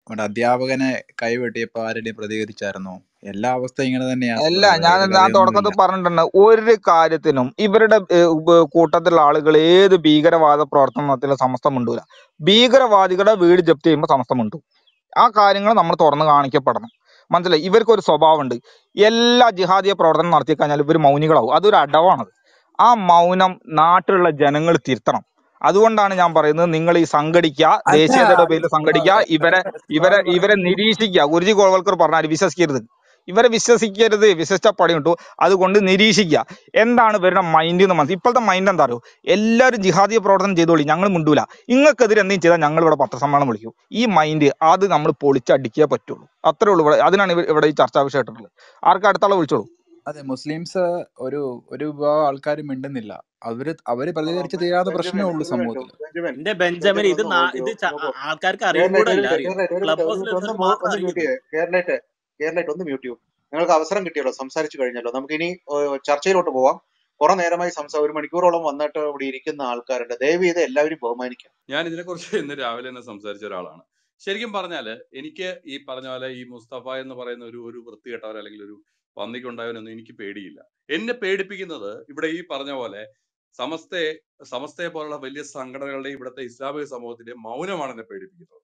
നമ്മുടെ അധ്യാപകനെ കൈവെട്ടിയപ്പോ ആരുടെയും പ്രതികരിച്ചായിരുന്നോ എല്ലാ അവസ്ഥ ഇങ്ങനെ തന്നെയാണ് അല്ല ബ്രദറെ ഞാൻ വേറെ ഞാൻ കഥയൊന്നുമില്ല തുടക്കത്തിൽ പറഞ്ഞിട്ടുണ്ട് ഒരു കാര്യത്തിനും ഇവരുടെ ഏഹ്, ഉപ- കൂട്ടത്തിലുള്ള ആളുകൾ ഏത് ഭീകരവാദ പ്രവർത്തനം നടത്തിയാലും സമസ്തം മിണ്ടൂല ഭീകരവാദികളുടെ വീട് ജപ്തി ചെയ്യുമ്പോൾ സമസ്തം മിണ്ടും ആ കാര്യങ്ങൾ നമ്മൾ തുറന്ന് കാണിക്കപ്പെടണം മനസ്സിലായി ഇവർക്ക് ഒരു സ്വഭാവമുണ്ട് എല്ലാ ജിഹാദിയ പ്രവർത്തനം നടത്തി കഴിഞ്ഞാൽ ഇവർ മൗനികളാവും അതൊരു അടവാണത് ആ മൗനം നാട്ടിലുള്ള ജനങ്ങൾ തിരുത്തണം അതുകൊണ്ടാണ് ഞാൻ പറയുന്നത് നിങ്ങൾ ഈ സംഘടിക്കുക അല്ല ദേശീയതയുടെ പേരിൽ ആ, സംഘടിക്കുക ഇവരെ ഇവരെ സാറ് ഇവരെ നിരീക്ഷിക്കുക ഗുരുജി ഗോൾവൽക്കർ പറഞ്ഞാൽ വിശ്വസിക്കരുത് ഇവരെ വിശ്വസിക്കരുത് വിശ്വസിച്ച പണി കിട്ടു അതുകൊണ്ട് നിരീക്ഷിക്കുക എന്താണ് ഇവരുടെ മൈൻഡ് എന്ന് മനസ്സിൽ ഇപ്പോഴത്തെ മൈൻഡ് എന്താ അറിയോ എല്ലാവരും ജിഹാദീയ പ്രവർത്തനം ചെയ്തോളി ഞങ്ങൾ മിണ്ടൂല നിങ്ങൾക്കെതിരെ എന്തെങ്കിലും ചെയ്താൽ ഞങ്ങൾ ഇവിടെ പത്രസമ്മേളനം വിളിക്കും ഈ മൈൻഡ് അത് നമ്മൾ പൊളിച്ചടിക്കേ പറ്റുള്ളൂ അത്രേ ഉള്ളൂ ഇവിടെ അതിനാണ് ഇവ- ഇവിടെ ഈ ചർച്ചാ വിഷയമായിട്ടുള്ളത് ആർക്ക് അടുത്താളെ വിളിച്ചോളൂ അതെ മുസ്ലിംസ് ഒരു ഒരു വിഭാഗം ആൾക്കാർ മിണ്ടുന്നില്ല അവര് അവര് പ്രതികരിച്ച് തീരാത്ത പ്രശ്നമേ ബെഞ്ചമിൻ ഉള്ളൂ ഒരു മിനിറ്റ് സമൂഹത്തിൽ ബെഞ്ചമിൻ എന്റെ ബെഞ്ചമിൻ ബെഞ്ചമിൻ ഇത് ഒന്ന് നാ- നോക്കൂ ഇത് ച- നോക്കൂ ആൾക്കാർക്ക് അറിയും കേരളായിട്ട് കൂടെ ഒരു അല്ല മിനിറ്റ് അറിയോ കേരളായിട്ട് ഒരു ക്ലബ് മിനിറ്റ് ഒരു ഹൗസിൽ മിനിറ്റ് ഒന്ന് ഇരുന്നിട്ട് മൂ- മാത്രം ഒന്ന് മ്യൂട്ട് അറിയുള്ളൂ ചെയ്യേ കേരളായിട്ട് കേരളായിട്ട് ഒന്ന് മ്യൂട്ട് ചെയ്യൂ നിങ്ങൾക്ക് അവസരം കിട്ടിയല്ലോ സംസാരിച്ചു കഴിഞ്ഞല്ലോ നമുക്ക് ഇനി ഏഹ്, ചർച്ചയിലോട്ട് പോവാം കുറെ നേരമായി സംസാ ഒരു മണിക്കൂറോളം വന്നിട്ട് ഇവിടെ ഇരിക്കുന്ന ആൾക്കാരുണ്ട് ദയവ് ചെയ്ത് എല്ലാവരും ബഹുമാനിക്കാം ഞാൻ ഇതിനെക്കുറിച്ച് ഇന്ന് രാവിലെ തന്നെ സംസാരിച്ച ഒരാളാണ് ശരിക്കും പറഞ്ഞാല് എനിക്ക് ഈ പറഞ്ഞ പോലെ ഈ മുസ്തഫ എന്ന് പറയുന്ന ഒരു ഒരു വൃത്തികെട്ടവൻ അല്ലെങ്കിൽ ഒരു പന്നിക്കുണ്ടായവനൊന്നും എനിക്ക് പേടിയില്ല എന്നെ പേടിപ്പിക്കുന്നത് ഇവിടെ ഈ പറഞ്ഞ പോലെ സമസ്തയെ സമസ്തയെ പോലുള്ള വലിയ സംഘടനകളുടെ ഇവിടുത്തെ ഇസ്ലാമിക സമൂഹത്തിന്റെ മൗനമാണ് എന്നെ പേടിപ്പിക്കുന്നത്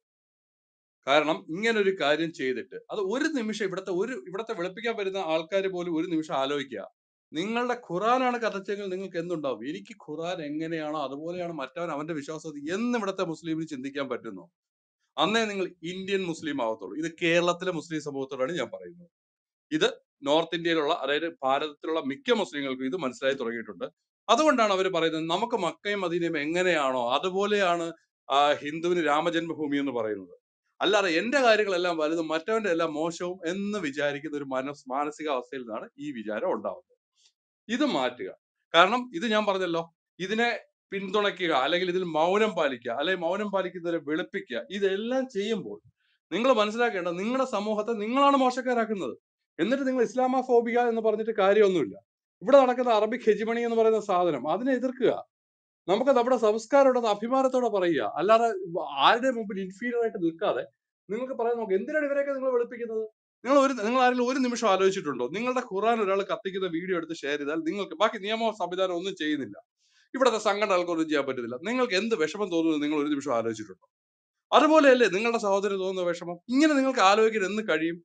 കാരണം ഇങ്ങനെ ഒരു കാര്യം ചെയ്തിട്ട് അത് ഒരു നിമിഷം ഇവിടുത്തെ ഒരു ഇവിടുത്തെ വെളുപ്പിക്കാൻ വരുന്ന ആൾക്കാർ പോലും ഒരു നിമിഷം ആലോചിക്കുക നിങ്ങളുടെ ഖുറാനാണ് കഥച്ചെങ്കിൽ നിങ്ങൾക്ക് എന്തുണ്ടാവും എനിക്ക് ഖുറാൻ എങ്ങനെയാണോ അതുപോലെയാണ് മറ്റവൻ അവന്റെ വിശ്വാസം എന്ന് ഇവിടുത്തെ മുസ്ലിമിന് ചിന്തിക്കാൻ പറ്റുന്നു അന്നേ നിങ്ങൾ ഇന്ത്യൻ മുസ്ലിം ആവത്തുള്ളൂ ഇത് കേരളത്തിലെ മുസ്ലിം സമൂഹത്തോടാണ് ഞാൻ പറയുന്നത് ഇത് നോർത്ത് ഇന്ത്യയിലുള്ള അതായത് ഭാരതത്തിലുള്ള മിക്ക മുസ്ലിങ്ങൾക്കും ഇത് മനസ്സിലായി തുടങ്ങിയിട്ടുണ്ട് അതുകൊണ്ടാണ് അവർ പറയുന്നത് നമുക്ക് മക്കയും മദീനയും എങ്ങനെയാണോ അതുപോലെയാണ് ആ ഹിന്ദുവിന് രാമജന്മഭൂമി എന്ന് പറയുന്നത് അല്ലാതെ എന്റെ കാര്യങ്ങളെല്ലാം വലുതും മറ്റവന്റെ എല്ലാം മോശവും എന്ന് വിചാരിക്കുന്ന ഒരു മനസ് മാനസികാവസ്ഥയിൽ നിന്നാണ് ഈ വിചാരം ഉണ്ടാവുന്നത് ഇത് മാറ്റുക കാരണം ഇത് ഞാൻ പറഞ്ഞല്ലോ ഇതിനെ പിന്തുണയ്ക്കുക അല്ലെങ്കിൽ ഇതിൽ മൗനം പാലിക്കുക അല്ലെങ്കിൽ മൗനം പാലിക്കുന്നവരെ വെളുപ്പിക്കുക ഇതെല്ലാം ചെയ്യുമ്പോൾ നിങ്ങൾ മനസ്സിലാക്കേണ്ടത് നിങ്ങളുടെ സമൂഹത്തെ നിങ്ങളാണ് മോശക്കാരാക്കുന്നത് എന്നിട്ട് നിങ്ങൾ ഇസ്ലാമോഫോബിയ എന്ന് പറഞ്ഞിട്ട് കാര്യമൊന്നുമില്ല ഇവിടെ നടക്കുന്ന അറബിക് ഹെജിമണി എന്ന് പറയുന്ന സാധനം അതിനെ എതിർക്കുക നമുക്ക് നമ്മുടെ സംസ്കാരം ഉണ്ടെന്ന് അഭിമാനത്തോടെ പറയുക അല്ലാതെ ആരുടെ മുമ്പിൽ ഇൻഫീരിയർ ആയിട്ട് നിൽക്കാതെ നിങ്ങൾക്ക് പറയാൻ നോക്ക് എന്തിനാണ് ഇവരെയൊക്കെ നിങ്ങൾ വെളുപ്പിക്കുന്നത് നിങ്ങൾ ഒരു നിങ്ങൾ ആരെങ്കിലും ഒരു നിമിഷം ആലോചിച്ചിട്ടുണ്ടോ നിങ്ങളുടെ ഖുറാൻ ഒരാൾ കത്തിക്കുന്ന വീഡിയോ എടുത്ത് ഷെയർ ചെയ്താൽ നിങ്ങൾക്ക് ബാക്കി നിയമ സംവിധാനം ഒന്നും ചെയ്യുന്നില്ല ഇവിടുത്തെ സംഘടനകൾക്കൊന്നും ചെയ്യാൻ പറ്റുന്നില്ല നിങ്ങൾക്ക് എന്ത് വിഷമം തോന്നുന്നു നിങ്ങൾ ഒരു നിമിഷം ആലോചിച്ചിട്ടുണ്ടോ അതുപോലെയല്ലേ നിങ്ങളുടെ സഹോദരന് തോന്നുന്ന വിഷമം ഇങ്ങനെ നിങ്ങൾക്ക് ആലോചിക്കാൻ എന്ന് കഴിയും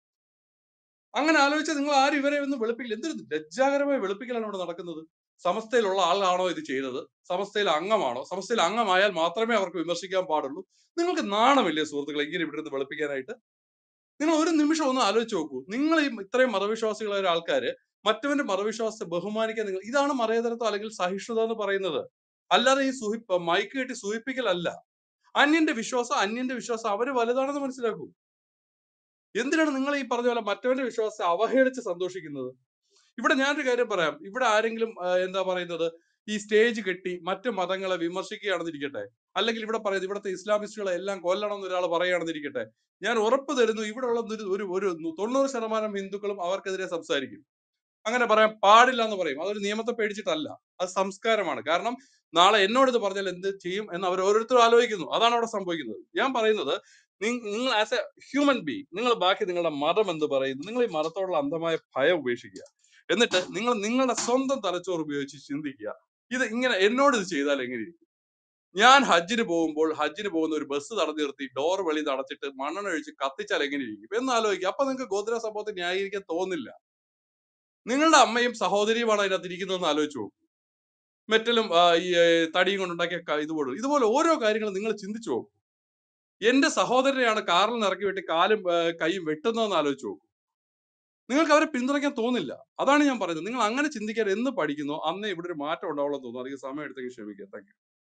അങ്ങനെ ആലോചിച്ചാൽ നിങ്ങൾ ആരും ഇവരെ ഒന്നും വെളുപ്പിക്കില്ല എന്തൊരു ലജ്ജാകരമായ വെളുപ്പിക്കലാണ് ഇവിടെ നടക്കുന്നത് സമസ്തയിലുള്ള ആളാണോ ഇത് ചെയ്തത് സമസ്തയിൽ അംഗമാണോ സമസ്തയിൽ അംഗമായാൽ മാത്രമേ അവർക്ക് വിമർശിക്കാൻ പാടുള്ളൂ നിങ്ങൾക്ക് നാണമില്ലേ സുഹൃത്തുക്കളെ ഇങ്ങനെ ഇവിടെ നിന്ന് വെളുപ്പിക്കാനായിട്ട് നിങ്ങൾ ഒരു നിമിഷം ഒന്ന് ആലോചിച്ച് നോക്കൂ നിങ്ങൾ ഈ ഇത്രയും മതവിശ്വാസികളായ ഒരു ആൾക്കാര് മറ്റവന്റെ മതവിശ്വാസത്തെ ബഹുമാനിക്കാൻ നിങ്ങൾ ഇതാണ് മതേതരത്വം അല്ലെങ്കിൽ സഹിഷ്ണുത എന്ന് പറയുന്നത് അല്ലാതെ ഈ സുഹി മൈക്ക് കെട്ടി സൂഹിപ്പിക്കലല്ല അന്യന്റെ വിശ്വാസം അന്യന്റെ വിശ്വാസം അവര് വലുതാണെന്ന് മനസ്സിലാക്കൂ എന്തിനാണ് നിങ്ങൾ ഈ പറഞ്ഞ പോലെ മറ്റവന്റെ വിശ്വാസത്തെ അവഹേളിച്ച് സന്തോഷിക്കുന്നത് ഇവിടെ ഞാനൊരു കാര്യം പറയാം ഇവിടെ ആരെങ്കിലും ആ, എന്താ പറയുന്നത് ഈ സ്റ്റേജ് കെട്ടി മറ്റു മതങ്ങളെ വിമർശിക്കുകയാണെന്നിരിക്കട്ടെ അല്ലെങ്കിൽ ഇവിടെ പറയുന്നത് ഇവിടുത്തെ ഇസ്ലാമിസ്റ്റുകളെ എല്ലാം കൊല്ലണം എന്ന് ഒരാൾ പറയുകയാണെന്നിരിക്കട്ടെ ഞാൻ ഉറപ്പ് തരുന്നു ഇവിടെ ഉള്ള ഒരു ഒരു ഒരു തൊണ്ണൂറ് ശതമാനം ഹിന്ദുക്കളും അവർക്കെതിരെ സംസാരിക്കും അങ്ങനെ പറയാൻ പാടില്ല എന്ന് പറയും അതൊരു നിയമത്തെ പേടിച്ചിട്ടല്ല അത് സംസ്കാരമാണ് കാരണം നാളെ എന്നോട് ഇത് പറഞ്ഞാൽ എന്ത് ചെയ്യും എന്ന് അവർ ഓരോരുത്തരും ആലോചിക്കുന്നു അതാണ് അവിടെ സംഭവിക്കുന്നത് ഞാൻ പറയുന്നത് നിങ്ങ- നിങ്ങൾ ആസ് എ ഹ്യൂമൻ ബീങ് നിങ്ങൾ ബാക്കി നിങ്ങളുടെ മതം എന്ത് പറയുന്നു നിങ്ങൾ ഈ മതത്തോടുള്ള അന്ധമായ ഭയം ഉപേക്ഷിക്കുക എന്നിട്ട് നിങ്ങൾ നിങ്ങളുടെ സ്വന്തം തലച്ചോറ് ഉപയോഗിച്ച് ചിന്തിക്കുക ഇത് ഇങ്ങനെ എന്നോട് ഇത് ചെയ്താൽ എങ്ങനെയിരിക്കും ഞാൻ ഹജ്ജിന് പോകുമ്പോൾ ഹജ്ജിന് പോകുന്ന ഒരു ബസ് തടഞ്ഞു നിർത്തി ഡോർ വെളി അടച്ചിട്ട് മണ്ണെണ്ണ ഒഴിച്ച് കത്തിച്ചാൽ എങ്ങനെയിരിക്കും എന്ന് ആലോചിക്കുക അപ്പൊ നിങ്ങൾക്ക് ഗോത്ര സംഭവത്തെ ന്യായീകരിക്കാൻ തോന്നില്ല നിങ്ങളുടെ അമ്മയും സഹോദരിയുമാണ് അതിനകത്ത് ഇരിക്കുന്നതെന്ന് ആലോചിച്ച് നോക്കൂ മെറ്റലും ആ, ഈ ഏ, തടിയും കൊണ്ടുണ്ടാക്കിയ ക- ഇതുപോലെ ഇതുപോലെ ഓരോ കാര്യങ്ങളും നിങ്ങൾ ചിന്തിച്ചു നോക്കൂ എന്റെ സഹോദരനെയാണ് കാറിൽ നിന്ന് ഇറക്കി വിട്ട് കാലും ഏ, കൈയും വെട്ടുന്നതെന്ന് ആലോചിച്ച് നോക്കൂ നിങ്ങൾക്ക് അവരെ പിന്തുണയ്ക്കാൻ തോന്നില്ല അതാണ് ഞാൻ പറയുന്നത് നിങ്ങൾ അങ്ങനെ ചിന്തിക്കാൻ എന്ന് പഠിക്കുന്നോ അന്നേ ഇവിടെ ഒരു മാറ്റം ഉണ്ടാവുള്ളൂ തോന്നുന്നു അധികം സമയം എടുത്തെങ്കിൽ ക്ഷമിക്കുക താങ്ക്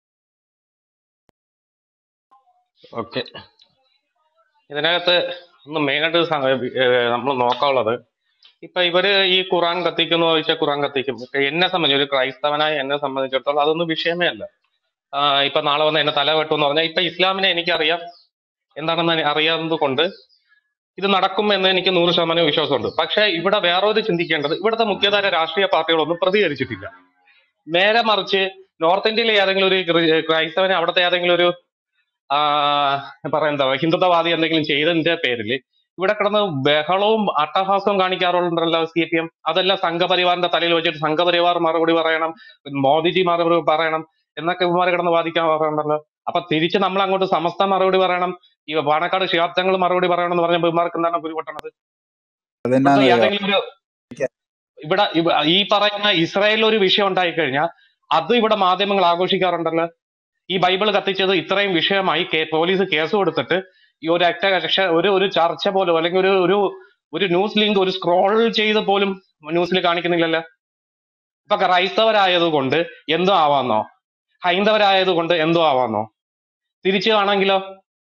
ഓക്കെ ഇതിനകത്ത് ഒന്ന് മെയിനായിട്ട് നമ്മൾ നോക്കാനുള്ളത് ഇപ്പൊ ഇവര് ഈ ഖുറാൻ കത്തിക്കുന്നു ചോദിച്ചാൽ ഖുറാൻ കത്തിക്കും ഇപ്പൊ എന്നെ സംബന്ധിച്ച് ഒരു ക്രൈസ്തവനായ എന്നെ സംബന്ധിച്ചിടത്തോളം അതൊന്നും വിഷയമേ അല്ല ആ, ഇപ്പൊ നാളെ വന്ന് എന്നെ തല വെട്ടുമെന്ന് പറഞ്ഞാൽ ഇപ്പൊ ഇസ്ലാമിനെ എനിക്കറിയാം എന്താണെന്ന് അറിയാവുന്നത് കൊണ്ട് ഇത് നടക്കും എന്ന് എനിക്ക് നൂറ് ശതമാനം വിശ്വാസമുണ്ട് പക്ഷെ ഇവിടെ വേറൊരു ചിന്തിക്കേണ്ടത് ഇവിടുത്തെ മുഖ്യധാര രാഷ്ട്രീയ പാർട്ടികളൊന്നും പ്രതികരിച്ചിട്ടില്ല നേരെ മറിച്ച് നോർത്ത് ഇന്ത്യയിലെ ഏതെങ്കിലും ഒരു ക്രി- ക്രൈസ്തവനെ അവിടുത്തെ ഏതെങ്കിലും ഒരു ആ പറയുന്ന ഹിന്ദുത്വവാദി എന്തെങ്കിലും ചെയ്തതിന്റെ പേരിൽ ഇവിടെ കിടന്ന് ബഹളവും അട്ടഹാസവും കാണിക്കാറുണ്ടല്ലോ സി പി എം അതെല്ലാം സംഘപരിവാറിന്റെ തലയിൽ വെച്ചിട്ട് സംഘപരിവാർ മറുപടി പറയണം മോദിജി മറുപടി പറയണം എന്നൊക്കെ ഇവന്മാർ കിടന്ന് വാദിക്കാൻ പറയാറുണ്ടല്ലോ അപ്പൊ തിരിച്ച് നമ്മൾ അങ്ങോട്ട് സമസ്ത മറുപടി പറയണം ഈ പാണക്കാട് ശിഹാബ്ദങ്ങൾ മറുപടി പറയണം എന്ന് പറഞ്ഞപ്പോൾ ഇവന്മാർക്ക് എന്താണ് പിടിപെട്ടണത് ഇവിടുത്തെ അതെന്നാന്നറിയോ ഏതെങ്കിലും ഒരു ഇവിടെ ഇവ- ഈ പറയുന്ന ഇസ്രായേലിൽ ഒരു വിഷയം ഉണ്ടായിക്കഴിഞ്ഞാൽ അത് ഇവിടെ മാധ്യമങ്ങൾ ആഘോഷിക്കാറുണ്ടല്ലോ ഈ ബൈബിൾ കത്തിച്ചത് ഇത്രയും വിഷയമായി കേ- പോലീസ് കേസ് കൊടുത്തിട്ട് ഈ ഒരു ഒറ്റ രക്ഷ- ഒരു ഒരു ചർച്ച പോലും അല്ലെങ്കിൽ ഒരു ഒരു ഒരു ന്യൂസ് ലിങ്ക് ഒരു സ്ക്രോൾ ചെയ്ത് പോലും ന്യൂസിൽ കാണിക്കുന്നില്ലല്ലോ ഇപ്പൊ ക്രൈസ്തവരായത് കൊണ്ട് എന്തോ ആവാന്നോ ഹൈന്ദവരായത് കൊണ്ട് എന്തോ ആവാന്നോ തിരിച്ചു ആണെങ്കിലോ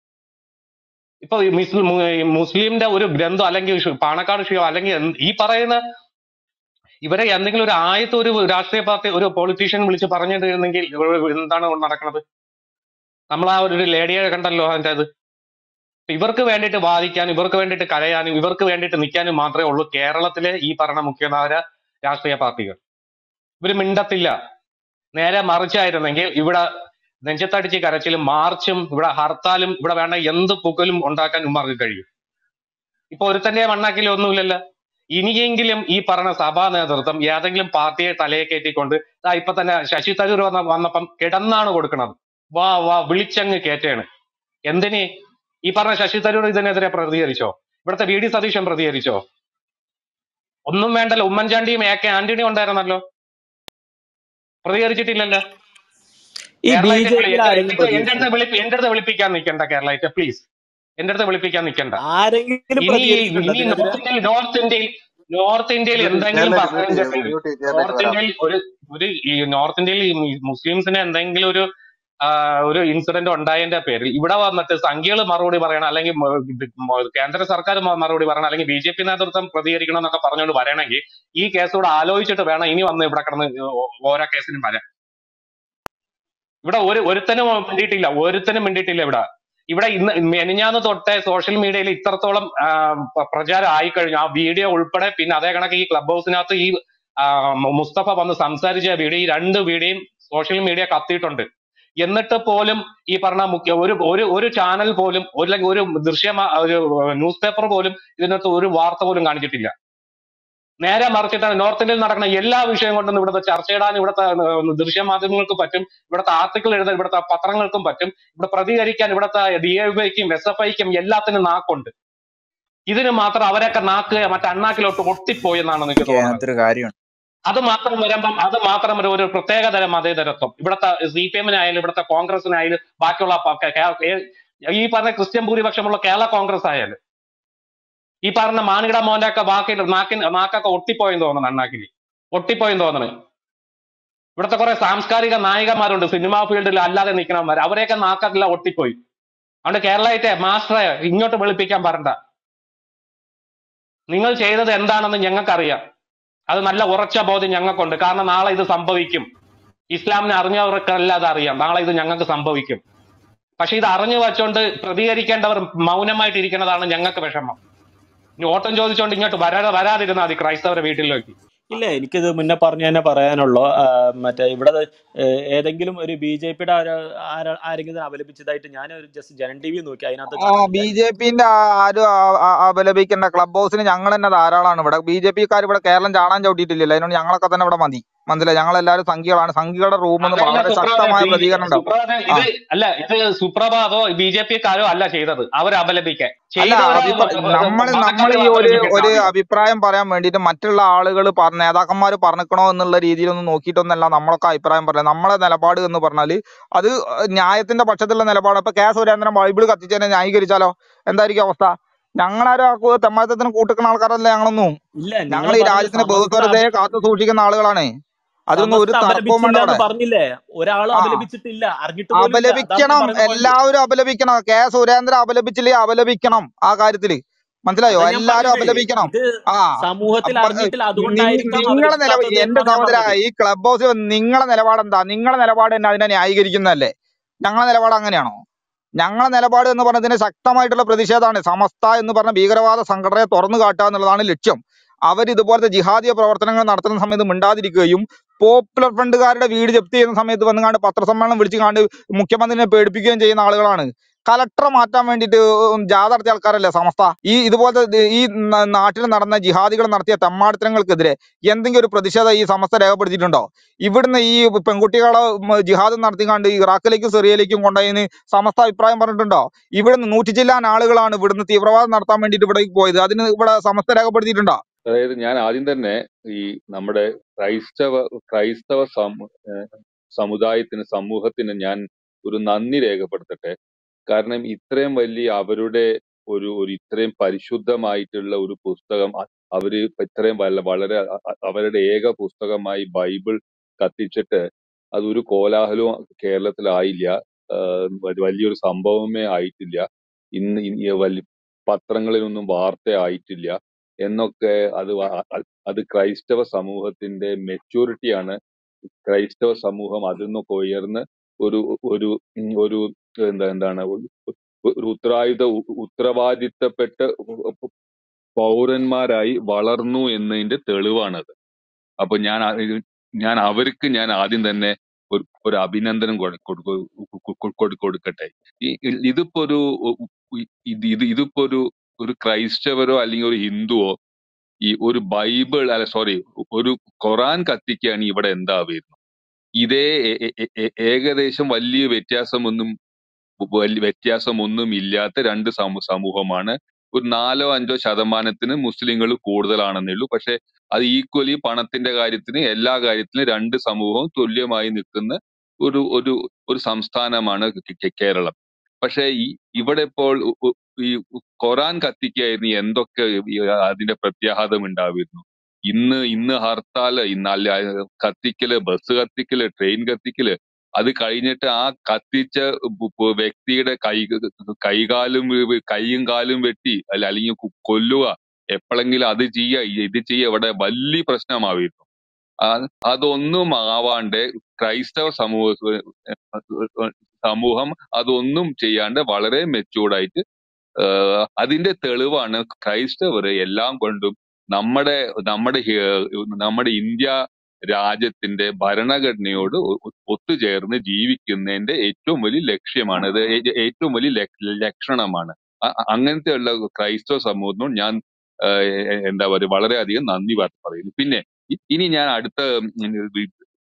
ഇപ്പൊ ഈ മുസ്ലിം ഈ മുസ്ലിമിന്റെ ഒരു ഗ്രന്ഥം അല്ലെങ്കിൽ ഷു- പാണക്കാട് ഷിയോ അല്ലെങ്കിൽ എന്ത് ഈ പറയുന്ന ഇവരെ എന്തെങ്കിലും ഒരു ആയത്ത് ഒരു രാഷ്ട്രീയ പാർട്ടി ഒരു പൊളിറ്റീഷ്യൻ വിളിച്ച് പറഞ്ഞിരുന്നെങ്കിൽ എന്താണ് നടക്കുന്നത് നമ്മൾ ആ ഒരു ലേഡിയെ കണ്ടല്ലോ അതിന്റെ അത് ഇവർക്ക് വേണ്ടിയിട്ട് വാദിക്കാനും ഇവർക്ക് വേണ്ടിയിട്ട് കരയാനും ഇവർക്ക് വേണ്ടിയിട്ട് നിൽക്കാനും മാത്രമേ ഉള്ളൂ കേരളത്തിലെ ഈ പറഞ്ഞ മുഖ്യധാര രാഷ്ട്രീയ പാർട്ടികൾ ഇവര് മിണ്ടത്തില്ല നേരെ മറിച്ചായിരുന്നെങ്കിൽ ഇവിടെ നെഞ്ചത്തടിച്ച് കരച്ചിലും മാർച്ചും ഇവിടെ ഹർത്താലും ഇവിടെ വേണ്ട എന്ത് പുകലും ഉണ്ടാക്കാൻ ഉമ്മാർക്ക് കഴിയും ഇപ്പൊ ഒരുത്തന്റെ മണ്ണാക്കിലും ഒന്നുമില്ലല്ലോ ഇനിയെങ്കിലും ഈ പറഞ്ഞ സഭാ നേതൃത്വം ഏതെങ്കിലും പാർട്ടിയെ തലയെ കയറ്റിക്കൊണ്ട് ദാ ഇപ്പൊ തന്നെ ശശി തരൂർ വന്ന വന്നപ്പം കിടന്നാണ് കൊടുക്കുന്നത് വാ വാ വിളിച്ചങ്ങ് കേറ്റാണ് എന്തിന് ഈ പറഞ്ഞ ശശി തരൂർ ഇതിനെതിരെ പ്രതികരിച്ചോ ഇവിടുത്തെ വി ഡി സതീശൻ പ്രതികരിച്ചോ ഒന്നും വേണ്ടല്ലോ ഉമ്മൻചാണ്ടിയും എ കെ ആന്റണിയും ഉണ്ടായിരുന്നല്ലോ പ്രതികരിച്ചിട്ടില്ലല്ലോ ഈ ബി കേരളായിട്ട് ജെ വിളി പിയിൽ ആരെങ്കിലും എന്റെ അടുത്ത് പ്രതികരിച്ചോ വിളി എന്റെ അടുത്ത് വിളിപ്പിക്കാൻ നിൽക്കണ്ട കേരളായിട്ട് പ്ലീസ് എന്റെ അടുത്ത് വിളിപ്പിക്കാൻ നിൽക്കണ്ട ആരെങ്കിലും ഇനി പ്രതികരിച്ചിട്ടുണ്ടോ ഇനി ഇതിനെതിരെ നോർത്ത് ഇന്ത്യയിൽ നോർത്ത് ഇന്ത്യയിൽ നോർത്ത് ഇന്ത്യയിൽ മ്യൂട്ട് എന്തെങ്കിലും കേരളായിട്ട് മ്യൂട്ട് പറഞ്ഞതിന്റെ ചെയ്യൂ പേരിൽ മ്യൂട്ട് ചെയ്ത് കേരളായിട്ട് നോർത്ത് വരാം ഇന്ത്യയിൽ ഒരു ഒരു ഈ നോർത്ത് ഇന്ത്യയിൽ ഈ മുസ്ലിംസിന് എന്തെങ്കിലും ഒരു ആ, ഒരു ഇൻസിഡന്റ് ഉണ്ടായതിന്റെ പേരിൽ ഇവിടെ വന്നിട്ട് സംഖ്യകൾ മറുപടി പറയണം അല്ലെങ്കിൽ മ- ഇത് മ- കേന്ദ്ര സർക്കാർ മ- മറുപടി പറയണം അല്ലെങ്കിൽ ബി ജെ പി നേതൃത്വം പ്രതികരിക്കണം എന്നൊക്കെ പറഞ്ഞുകൊണ്ട് വരണമെങ്കിൽ ഈ കേസോട് ആലോചിച്ചിട്ട് വേണം ഇനി വന്ന് ഇവിടെ കിടന്ന് ഓ- ഓരോ കേസിനും വരാൻ ഇവിടെ ഒരു ഒരുത്തനും മിണ്ടിയിട്ടില്ല ഒരുത്തനും മിണ്ടിയിട്ടില്ല ഇവിടെ ഇവിടെ ഇന്ന് മെനിഞ്ഞാന്ന് തൊട്ടേ സോഷ്യൽ മീഡിയയിൽ ഇത്രത്തോളം ആ, പ- പ്രചാരം ആയിക്കഴിഞ്ഞു ആ വീഡിയോ ഉൾപ്പെടെ പിന്നെ അതേ കണക്ക് ഈ ക്ലബ് ഹൗസിനകത്ത് ഈ ആ, മു- മുസ്തഫ വന്ന് സംസാരിച്ച വീഡിയോ ഈ രണ്ട് വീഡിയോയും സോഷ്യൽ മീഡിയ കത്തിയിട്ടുണ്ട് എന്നിട്ട് പോലും ഈ പറഞ്ഞ മുഖ്യ ഒരു ഒരു ഒരു ചാനൽ പോലും ഒരു അല്ലെങ്കിൽ ഒരു ദൃശ്യ ഒരു ന്യൂസ് പേപ്പർ പോലും ഇതിനകത്ത് ഒരു വാർത്ത പോലും കാണിച്ചിട്ടില്ല നേരെ മറിച്ചിട്ടാണ് നോർത്ത് ഇന്ത്യയിൽ നടക്കുന്ന എല്ലാ വിഷയം കൊണ്ടും ഇവിടുത്തെ ചർച്ചയിടാൻ ഇവിടുത്തെ ഏഹ്, ദൃശ്യമാധ്യമങ്ങൾക്ക് പറ്റും ഇവിടുത്തെ ആർട്ടിക്കിൾ എഴുതാൻ ഇവിടുത്തെ പത്രങ്ങൾക്കും പറ്റും ഇവിടെ പ്രതികരിക്കാൻ ഇവിടുത്തെ ഡി ഐക്കും എസ് എഫ് ഐക്കും എല്ലാത്തിനും നാക്കുണ്ട് ഇതിന് മാത്രം അവരൊക്കെ നാക്ക് മറ്റേ അണ്ണാക്കിലോട്ട് ഒട്ടിപ്പോയി എന്നാണ് എനിക്ക് എനിക്ക് തോന്നുന്നത് അതിനകത്തൊരു കാര്യമുണ്ട് അത് മാത്രം വരുമ്പം അത് മാത്രം ഒരു ഒരു പ്രത്യേകതരം മതേതരത്വം ഇവിടുത്തെ സി പി എമ്മിനായാലും ഇവിടുത്തെ കോൺഗ്രസിനായാലും ബാക്കിയുള്ള പ- കേ- കേ- ഈ പറഞ്ഞ ക്രിസ്ത്യൻ ഭൂരിപക്ഷമുള്ള കേരള കോൺഗ്രസ് ആയാലും ഈ പറഞ്ഞ മാണികട മോന്റെ ഒക്കെ ബാക്കി നാക്കിൻ നാക്കൊക്കെ ഒട്ടിപ്പോയെന്ന് തോന്നുന്നു അണ്ണാക്കിൽ ഒട്ടിപ്പോയെന്ന് തോന്നുന്നു ഇവിടുത്തെ കുറെ സാംസ്കാരിക നായികമാരുണ്ട് സിനിമാ ഫീൽഡിൽ അല്ലാതെ നിൽക്കണവന്മാർ അവരെയൊക്കെ നാക്കെല്ലാം ഒട്ടിപ്പോയി അതുകൊണ്ട് കേരളത്തെ മാസ്റ്ററെ ഇങ്ങോട്ട് വെളുപ്പിക്കാൻ പറണ്ട നിങ്ങൾ ചെയ്തത് എന്താണെന്ന് ഞങ്ങൾക്കറിയാം അത് നല്ല ഉറച്ച ബോധ്യം ഞങ്ങൾക്കുണ്ട് കാരണം നാളെ ഇത് സംഭവിക്കും ഇസ്ലാമിനെ അറിഞ്ഞവർക്കല്ല അത് അറിയാം നാളെ ഇത് ഞങ്ങൾക്ക് സംഭവിക്കും പക്ഷെ ഇത് അറിഞ്ഞു വച്ചുകൊണ്ട് പ്രതികരിക്കേണ്ടവർ മൗനമായിട്ട് ഇരിക്കുന്നതാണ് ഞങ്ങൾക്ക് വിഷമം ഇനി ഓട്ടം ചോദിച്ചുകൊണ്ട് ഇങ്ങോട്ട് വരാതെ വരാതിരുന്നാൽ മതി ക്രൈസ്തവരുടെ വീട്ടിലേക്ക് ഇല്ല എനിക്കിത് മുന്നേ പറഞ്ഞു തന്നെ പറയാനുള്ളൂ ആ, മറ്റേ ഇവിടെ ഏഹ്, ഏതെങ്കിലും ഒരു ബി ജെ പിയുടെ ആരെങ്കിലും അപലപിച്ചതായിട്ട് ഞാൻ ഒരു ജസ്റ്റ് ജനൻ ടി വി നോക്കി അതിനകത്ത് ആ ബി കാണുന്നില്ല ജെ പിന്റെ ആരും ആ- ആ- അപലപിക്കേണ്ട ക്ലബ് ഹൗസിന് ഞങ്ങൾ തന്നെ ധാരാളമാണ് ഇവിടെ ബി ജെ പിക്കാർ ഇവിടെ കേരളം ചാടാൻ ചവിട്ടിയിട്ടില്ലല്ലോ അതിനോട് ഞങ്ങളൊക്കെ തന്നെ ഇവിടെ മതി മനസ്സിലായി ഞങ്ങൾ എല്ലാവരും സംഖ്യകളാണ് സംഖ്യകളുടെ റൂമിൽ നിന്ന് അതല്ല വളരെ സുപ്രഭാത ശക്തമായ ഈ പ്രതികരണം ഉണ്ടാവും സുപ്രഭാത ആ ഇത് അല്ല ഇത് സുപ്രഭാതോ ബി ജെ പിക്കാരോ അല്ല ചെയ്തത് അവർ അപലപിക്കാൻ അല്ല ചെയ്തവരെ അഭിപ്രായ നമ്മൾ നമ്മൾ മതക്കാരെ ഈ ഒരു അപലപിക്കണ്ട ഒരു ആദ്യം അഭിപ്രായം പറയാൻ വേണ്ടിയിട്ട് മറ്റുള്ള ആളുകൾ പറഞ്ഞ നേതാക്കന്മാർ പറഞ്ഞിക്കണോ എന്നുള്ള രീതിയിലൊന്നും നോക്കിയിട്ടൊന്നല്ല നമ്മളൊക്കെ അഭിപ്രായം പറയാം നമ്മളെ നിലപാട് എന്ന് പറഞ്ഞാല് അത് ന്യായത്തിന്റെ പക്ഷത്തുള്ള നിലപാട് ഇപ്പൊ കെ സുരേന്ദ്രൻ ബൈബിൾ കത്തിച്ചതിനെ ന്യായീകരിച്ചാലോ എന്തായിരിക്കും അവസ്ഥ ഞങ്ങളാരും ആ കു- തെമ്മാറ്റത്തിന് കൂട്ടിക്കുന്ന ആൾക്കാരല്ല ഞങ്ങളൊന്നും ഇല്ല ഞങ്ങൾ നിങ്ങൾ ഈ പറഞ്ഞ രാജ്യത്തിന്റെ സമസ്ത ബഹുസ്വരതയെ കാത്തു സൂക്ഷിക്കുന്ന ആളുകളാണ് അതൊന്നും ഒരു സമസ്ത തർക്കവും വേണ്ട അപലപിച്ചില്ല എന്ന് അവിടെ പറഞ്ഞില്ലേ ഒരാളും ആ അപലപിച്ചിട്ടില്ല അറിഞ്ഞിട്ട് പോലും ഇല്ല അതാണ് ഞാൻ അപലപിക്കണം പറയുന്ന പോയിന്റ് എല്ലാവരും അപലപിക്കണം കെ സുരേന്ദ്രൻ അപലപിച്ചില്ലേ അപലപിക്കണം ആ കാര്യത്തില് മനസ്സിലായോ അതാ ഞാൻ എല്ലാരും പറഞ്ഞത് അപലപിക്കണം ഇത് ആ സമൂഹത്തിൽ അപ്പൊ അറിഞ്ഞിട്ടില്ല നി- അതുകൊണ്ടായിരിക്കാം നിങ്ങളെ നില അപലപിക്കാത്തത് എന്റെ എന്നാണ് ഞാൻ സഹോദര പറഞ്ഞത് ഈ ക്ലബ് ഹൗസിൽ നിങ്ങളെ നിലപാട് എന്താ നിങ്ങളെ നിലപാട് തന്നെ അതിനെ ന്യായീകരിക്കുന്നതല്ലേ ഞങ്ങളെ നിലപാട് അങ്ങനെയാണോ ഞങ്ങളെ നിലപാട് എന്ന് പറഞ്ഞതിന് ശക്തമായിട്ടുള്ള പ്രതിഷേധമാണ് സമസ്ത എന്ന് പറഞ്ഞ ഭീകരവാദ സംഘടനയെ തുറന്നു കാട്ടുക എന്നുള്ളതാണ് ലക്ഷ്യം അവർ ഇതുപോലത്തെ ജിഹാദിയ പ്രവർത്തനങ്ങൾ നടത്തുന്ന സമയത്ത് മിണ്ടാതിരിക്കുകയും പോപ്പുലർ ഫ്രണ്ടുകാരുടെ വീട് ജപ്തി ചെയ്യുന്ന സമയത്ത് വന്നുകാണ്ട് പത്രസമ്മേളനം വിളിച്ചു കാണ്ട് മുഖ്യമന്ത്രിനെ പേടിപ്പിക്കുകയും ചെയ്യുന്ന ആളുകളാണ് കലക്ടറെ മാറ്റാൻ വേണ്ടിയിട്ട് ഉം ജാഥ നടത്തിയ ആൾക്കാരല്ലേ സമസ്ത ഈ ഇതുപോലത്തെ ദ- ഈ ന- നാട്ടിൽ നടന്ന ജിഹാദികൾ നടത്തിയ തെമ്മാടിത്തരങ്ങൾക്കെതിരെ എന്തെങ്കിലും ഒരു പ്രതിഷേധം ഈ സമസ്ത രേഖപ്പെടുത്തിയിട്ടുണ്ടോ ഇവിടുന്ന് ഈ പെൺകുട്ടികളെ ഉം ജിഹാദ് നടത്തിക്കാണ്ട് ഇറാഖിലേക്കും സിറിയയിലേക്കും കൊണ്ടുപോയതിന് സമസ്ത അഭിപ്രായം പറഞ്ഞിട്ടുണ്ടോ ഇവിടുന്ന് നൂറ്റി ചില്ലാൻ ആളുകളാണ് ഇവിടുന്ന് തീവ്രവാദം നടത്താൻ വേണ്ടിയിട്ട് ഇവിടേക്ക് പോയത് അതിന് ഇവിടെ സമസ്ത രേഖപ്പെടുത്തിയിട്ടുണ്ടോ അതായത് ഞാൻ ആദ്യം തന്നെ ഈ നമ്മുടെ ക്രൈസ്തവ ക്രൈസ്തവ സമു ഏഹ് സമുദായത്തിന് സമൂഹത്തിന് ഞാൻ ഒരു നന്ദി രേഖപ്പെടുത്തട്ടെ കാരണം ഇത്രയും വലിയ അവരുടെ ഒരു ഒരു ഇത്രയും പരിശുദ്ധമായിട്ടുള്ള ഒരു പുസ്തകം അ- അവര് ഇത്രയും വല്ല വളരെ അ- അ- അവരുടെ ഏക പുസ്തകമായി ബൈബിൾ കത്തിച്ചിട്ട് അതൊരു കോലാഹലവും കേരളത്തിലായില്ല ആഹ് വ- വലിയൊരു സംഭവമേ ആയിട്ടില്ല ഇന്ന് ഇ- ഈ വലി പത്രങ്ങളിലൊന്നും വാർത്ത ആയിട്ടില്ല എന്നൊക്കെ അത് വ- അ- അത് ക്രൈസ്തവ സമൂഹത്തിന്റെ മെച്യൂരിറ്റിയാണ് ക്രൈസ്തവ സമൂഹം അതിൽ നിന്നൊക്കെ ഉയർന്ന് ഒരു ഒരു ഉം, ഒരു എന്താ എന്താണ് ഒരു ഒരു ഉത്തരായുധ ഉത്തരവാദിത്തപ്പെട്ട പൗരന്മാരായി വളർന്നു എന്നതിന്റെ തെളിവാണത് അപ്പൊ ഞാൻ ആ- ഇത് ഞാൻ അവർക്ക് ഞാൻ ആദ്യം തന്നെ ഒരു ഒരു അഭിനന്ദനം കൊടു- കൊടു- കൊടു- കൊടു- കൊടുക്കട്ടെ ഈ ഇ- ഇതിപ്പോ ഒരു ഉ- ഉ- ഇത് ഇത് ഇതിപ്പോ ഒരു ഒരു ക്രൈസ്തവരോ അല്ലെങ്കിൽ ഒരു ഹിന്ദുവോ ഈ ഒരു ബൈബിൾ അല്ല സോറി ഒരു ഖുറാൻ കത്തിക്കുകയാണ് ഇവിടെ എന്താ വരുന്നത് ഇതേ ഏ- ഏ- ഏ- ഏ- ഏകദേശം വലിയ വ്യത്യാസമൊന്നും വലിയ വ്യത്യാസമൊന്നും ഇല്ലാത്ത രണ്ട് സമൂ സമൂഹമാണ് ഒരു നാലോ അഞ്ചോ ശതമാനത്തിന് മുസ്ലിങ്ങൾ കൂടുതലാണെന്നേ ഉള്ളൂ പക്ഷെ അത് ഈക്വലി പണത്തിന്റെ കാര്യത്തിന് എല്ലാ കാര്യത്തിലും രണ്ട് സമൂഹവും തുല്യമായി നിൽക്കുന്ന ഒരു ഒരു ഒരു സംസ്ഥാനമാണ് കേ- കേ- കേരളം പക്ഷെ ഈ ഇവിടെ ഇപ്പോൾ ഉ- ഉ- ഈ ഖുറാൻ കത്തിക്കായിരുന്നു എന്തൊക്കെ ഈ അതിന്റെ പ്രത്യാഘാതം ഉണ്ടാവിയിരുന്നു ഇന്ന് ഇന്ന് ഹർത്താല് ഇന്ന് അല്ല കത്തിക്കല് ബസ് കത്തിക്കല് ട്രെയിൻ കത്തിക്കല് അത് കഴിഞ്ഞിട്ട് ആ കത്തിച്ച ബു- ബു- വ്യക്തിയുടെ കൈ കൈകാലും വി- കൈയും കാലും വെട്ടി അല്ല അല്ലെങ്കിൽ കൊ- കൊല്ലുക എപ്പോഴെങ്കിലും അത് ചെയ്യുക ഇത് ചെയ്യുക ഇവിടെ വലിയ പ്രശ്നമായിരുന്നു ആ- അതൊന്നും ആവാണ്ട് ക്രൈസ്തവ സമൂഹ സമൂഹം അതൊന്നും ചെയ്യാണ്ട് വളരെ മെച്ചൂർഡായിട്ട് ആഹ് അതിന്റെ തെളിവാണ് ക്രൈസ്തവർ എല്ലാം കൊണ്ടും നമ്മുടെ നമ്മുടെ ഹി- നമ്മുടെ ഇന്ത്യ രാജ്യത്തിന്റെ ഭരണഘടനയോട് ഒ- ഒ- ഒത്തുചേർന്ന് ജീവിക്കുന്നതിന്റെ ഏറ്റവും വലിയ ലക്ഷ്യമാണ് അത് ഏ- ഏറ്റവും വലിയ ലക്- ലക്ഷണമാണ് അ- അ- അങ്ങനത്തെ ഉള്ള ക്രൈസ്തവ സമൂഹത്തിനോട് ഞാൻ ആഹ് എ- എന്താ പറയുക വളരെയധികം നന്ദി പറ- പറയുന്നു പിന്നെ ഇ- ഇനി ഞാൻ അടുത്ത ഉം, വി-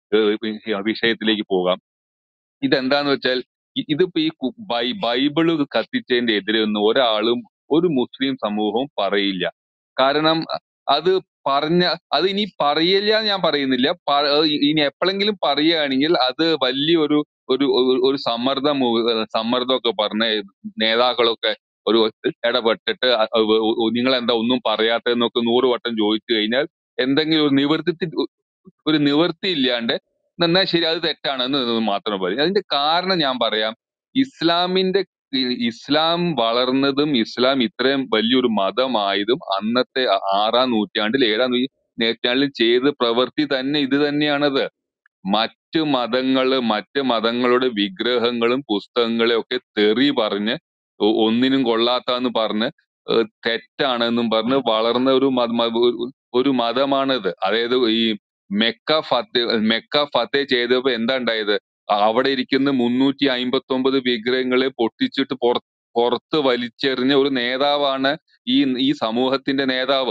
ഏഹ് വിഷയത്തിലേക്ക് പോകാം ഇതെന്താന്ന് വെച്ചാൽ ഇ- ഇതിപ്പോ ഈ കു- ബൈ ബൈബിള് കത്തിച്ചതിന്റെ എതിരെ ഒന്നും ഒരാളും ഒരു മുസ്ലിം സമൂഹവും പറയില്ല കാരണം അത് പറഞ്ഞ അത് ഇനി പറയില്ല എന്ന് ഞാൻ പറയുന്നില്ല പ- ഇനി എപ്പോഴെങ്കിലും പറയുകയാണെങ്കിൽ അത് വലിയൊരു ഒരു ഒരു ഒരു സമ്മർദ്ദം മൂ- സമ്മർദ്ദമൊക്കെ പറഞ്ഞ് നേതാക്കളൊക്കെ ഒരു ഇടപെട്ടിട്ട് നിങ്ങൾ എന്താ ഒന്നും പറയാത്തതെന്നൊക്കെ നൂറ് വട്ടം ചോദിച്ചു കഴിഞ്ഞാൽ എന്തെങ്കിലും ഒരു നിവർത്തി ഒരു നിവൃത്തി ഇല്ലാണ്ട് എന്നാൽ ശരി അത് തെറ്റാണെന്ന് മാത്രം പറയും അതിന്റെ കാരണം ഞാൻ പറയാം ഇസ്ലാമിന്റെ ഈ- ഇസ്ലാം വളർന്നതും ഇസ്ലാം ഇത്രയും വലിയൊരു മതമായതും അന്നത്തെ ആ- ആറാം നൂറ്റാണ്ടിൽ ഏഴാം നൂ- നൂറ്റാണ്ടിൽ ചെയ്ത പ്രവൃത്തി തന്നെ ഇത് തന്നെയാണത് മറ്റ് മതങ്ങള് മറ്റ് മതങ്ങളുടെ വിഗ്രഹങ്ങളും പുസ്തകങ്ങളെയും ഒക്കെ തെറി പറഞ്ഞ് ഒ- ഒന്നിനും കൊള്ളാത്താന്ന് പറഞ്ഞ് ഏഹ് തെറ്റാണെന്നും പറഞ്ഞ് വളർന്ന ഒരു മത മ- ഒരു- ഒരു മതമാണിത് അതായത് ഈ മെക്ക ഫത്തേ മെക്ക ഫത്തേ ചെയ്തപ്പോ എന്താ ഉണ്ടായത് അ- അവിടെ ഇരിക്കുന്ന മുന്നൂറ്റി അയിമ്പത്തി ഒമ്പത് വിഗ്രഹങ്ങളെ പൊട്ടിച്ചിട്ട് പുറ പുറത്ത് വലിച്ചെറിഞ്ഞ ഒരു നേതാവാണ് ഈ ഈ സമൂഹത്തിന്റെ നേതാവ്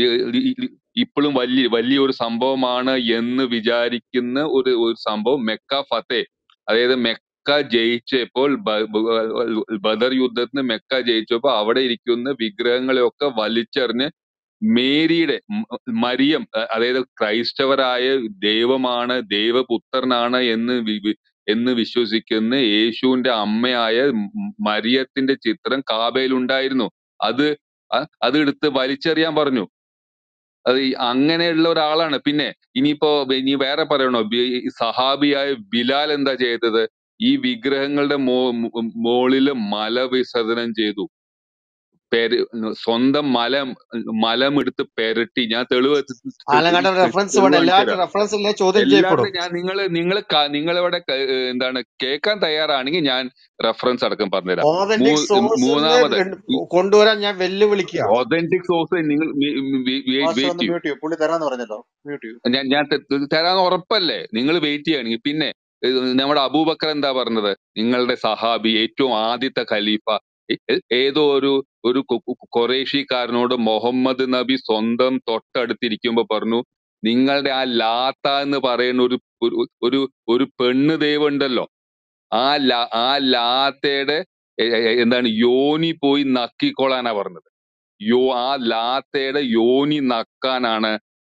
ഇപ്പോഴും വലിയ വലിയൊരു സംഭവമാണ് എന്ന് വിചാരിക്കുന്ന ഒരു ഒരു സംഭവം മെക്ക ഫത്തേ അതായത് മെക്ക ജയിച്ചപ്പോൾ ബ- ബ- ബദർ യുദ്ധത്തിന് മെക്ക ജയിച്ചപ്പോ അവിടെ ഇരിക്കുന്ന വിഗ്രഹങ്ങളെയൊക്കെ വലിച്ചെറിഞ്ഞ് മേരിയുടെ മ- മരിയം അ- അതായത് ക്രൈസ്തവരായ ദൈവമാണ് ദൈവപുത്രനാണ് എന്ന് വി- വി- എന്ന് വിശ്വസിക്കുന്ന യേശുവിന്റെ അമ്മയായ മ- മരിയത്തിന്റെ ചിത്രം കാബയിൽ ഉണ്ടായിരുന്നു അത് അ- അത് എടുത്ത് വലിച്ചെറിയാൻ പറഞ്ഞു അത് ഈ അങ്ങനെയുള്ള ഒരാളാണ് പിന്നെ ഇനിയിപ്പോ ഇനി വേറെ പറയണോ ബി- ഈ സഹാബിയായ ബിലാൽ എന്താ ചെയ്തത് ഈ വിഗ്രഹങ്ങളുടെ മോ മോ- മോളില് മല വിസർജനം ചെയ്തു പെര സ്വന്തം മലം മലമെടുത്ത് പെരട്ടി ഞാൻ തെളിവ് തെ- തെ- ആലങ്ങാട്ടൻ തെ- റെഫറൻസ് തെളിവ് വേണം കാണിച്ചു എല്ലാവരും തരാം റെഫറൻസ് ഇല്ലേ ചോദ്യം ചെയ്യപ്പെടും എല്ലാവരും ഞാൻ നിങ്ങൾ നിങ്ങൾ നിങ്ങളിവിടെ ക- ഏഹ് എന്താണ് കേൾക്കാൻ തയ്യാറാണെങ്കിൽ ഞാൻ റെഫറൻസ് അടക്കം പറഞ്ഞുതരാം ഓതന്റിക് മൂ സോഴ്സ് മൂന്നാമത് കൊണ്ടുവരാൻ ഞാൻ വെല്ലുവിളിക്കുക ഒതന്റിക് സോഴ്സ് നിങ്ങൾ മാസ്റ്റർ വെയിറ്റ് ഒന്ന് ചെയ്യൂ മ്യൂട്ട് ചെയ്യൂ പുള്ളി തരാന്ന് പറഞ്ഞല്ലോ മ്യൂട്ട് ചെയ്യൂ ഞാൻ ഞാൻ ത- ത- തരാൻ ഉറപ്പല്ലേ നിങ്ങൾ വെയിറ്റ് ചെയ്യുകയാണെങ്കിൽ പിന്നെ ഏഹ് നമ്മുടെ അബൂബക്കർ എന്താ പറഞ്ഞത് നിങ്ങളുടെ സഹാബി ഏറ്റവും ആദ്യത്തെ ഖലീഫ ഏ- ഏ- ഏതോ ഒരു ഒരു കു- കു- ഖുറേഷിക്കാരനോട് മുഹമ്മദ് നബി സ്വന്തം തൊട്ടടുത്തിരിക്കുമ്പോ പറഞ്ഞു നിങ്ങളുടെ ആ ലാത്ത എന്ന് പറയുന്ന ഒരു ഒരു ഒരു ഒരു പെണ്ണ് ദൈവമുണ്ടല്ലോ ആ ലാ ആ ലാത്തയുടെ എ- എ- എന്താണ് യോനി പോയി നക്കിക്കൊള്ളാനാ പറഞ്ഞത് യോ ആ ലാത്തയുടെ യോനി നക്കാനാണ്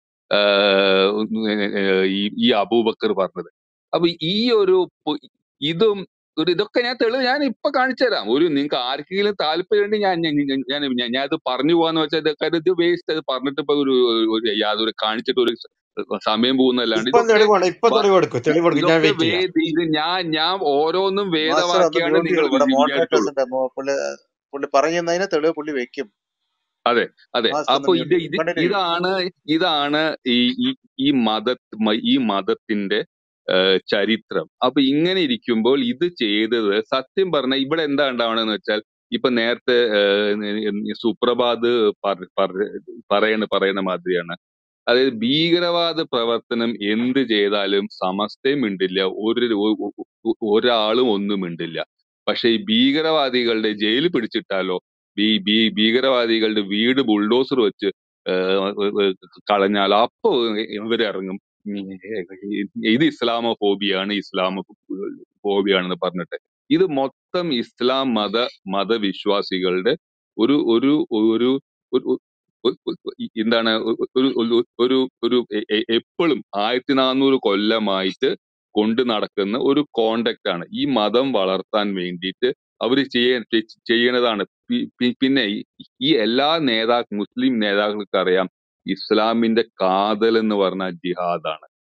ആഹ് ഈ ഈ അബൂബക്കർ പറഞ്ഞത് അപ്പൊ ഈ ഒരു പൊ- ഇതും ഒരു ഇതൊക്കെ ഞാൻ തെളിവ് ഞാൻ ഇപ്പൊ കാണിച്ചു തരാം ഒരു നിങ്ങൾക്ക് ആർക്കെങ്കിലും താല്പര്യമുണ്ടെങ്കിൽ ഞാൻ ഞാൻ ഞാൻ ഞാൻ ഞാൻ ഞാൻ ഇത് പറഞ്ഞു പോവാന്ന് വെച്ചാൽ ഇതൊക്കെ ഇത് വേസ്റ്റ് അത് പറഞ്ഞിട്ട് ഇപ്പൊ ഒരു ഒരു യാതൊരു കാണിച്ചിട്ട് ഒരു സമയം പോകുന്നതല്ലാണ്ട് ഇപ്പം ഇതൊക്കെ തെളിവാണ് ഇപ്പൊ വ- തെളിവെടുക്കും തെളിവെടുക്കും ഞാൻ ഇതൊക്കെ വെയിറ്റ് ചെയ്യാം വേദി ഇത് ഞാൻ ഞാൻ ഓരോന്നും മാസ്റ്റർ ഒന്ന് വേദവാക്യാണ് മ്യൂട്ട് നിങ്ങൾ ചെയ്യൂ ഇവിടെ വിചാരിച്ചോളൂ മോഡറേറ്റേഴ്സിന്റെ പുള്ളി പുള്ളി പറയുന്നതിന് തെളിവ് പുള്ളി വെക്കും അതെ അതെ മാസ്റ്റർ ഒന്ന് അപ്പൊ മ്യൂട്ട് ഇത് ചെയ്യൂ ഇത് കണ്ടിന്യൂ ചെയ്യൂ ഇതാണ് ഇതാണ് ഈ ഈ ഈ മത മ- ഈ മതത്തിന്റെ ഏഹ് ചരിത്രം അപ്പൊ ഇങ്ങനെ ഇരിക്കുമ്പോൾ ഇത് ചെയ്തത് സത്യം പറഞ്ഞ ഇവിടെ എന്താ ഉണ്ടാവണെന്ന് വെച്ചാൽ ഇപ്പൊ നേരത്തെ ഏഹ് സുപ്രഭാത് പറ- പറ- പറയണ പറയുന്ന മാതിരിയാണ് അതായത് ഭീകരവാദ പ്രവർത്തനം എന്ത് ചെയ്താലും സമസ്തയും മിണ്ടില്ല ഒരു ഒ- ഒ- ഒ- ഒരാളും ഒന്നും മിണ്ടില്ല പക്ഷെ ഈ ഭീകരവാദികളുടെ ജയിലിൽ പിടിച്ചിട്ടാലോ ഈ ഭീ ഭീകരവാദികളുടെ വീട് ബുൾഡോസർ വെച്ച് ഏഹ് കളഞ്ഞാൽ അപ്പൊ ഇവരിറങ്ങും ഇത് ഇസ്ലാമോ ഫോബിയാണ് ഇസ്ലാമോ ഫോബിയാണെന്ന് പറഞ്ഞിട്ട് ഇത് മൊത്തം ഇസ്ലാം മത മതവിശ്വാസികളുടെ ഒരു ഒരു ഒരു ഒരു ഒരു- ഒരു- എന്താണ് ഒരു ഒരു ഒരു ഒരു എപ്പോഴും ആയിരത്തി നാനൂറ് കൊല്ലമായിട്ട് കൊണ്ട് നടക്കുന്ന ഒരു കോണ്ടാക്ട് ആണ് ഈ മതം വളർത്താൻ വേണ്ടിയിട്ട് അവർ ചെയ്യ ചെ- ചെയ്യണതാണ് പി- പി- പിന്നെ ഈ ഈ എല്ലാ നേതാ മുസ്ലിം നേതാക്കൾക്ക് അറിയാം ഇസ്ലാമിന്റെ കാതൽ എന്ന് പറഞ്ഞാൽ ജിഹാദാണ്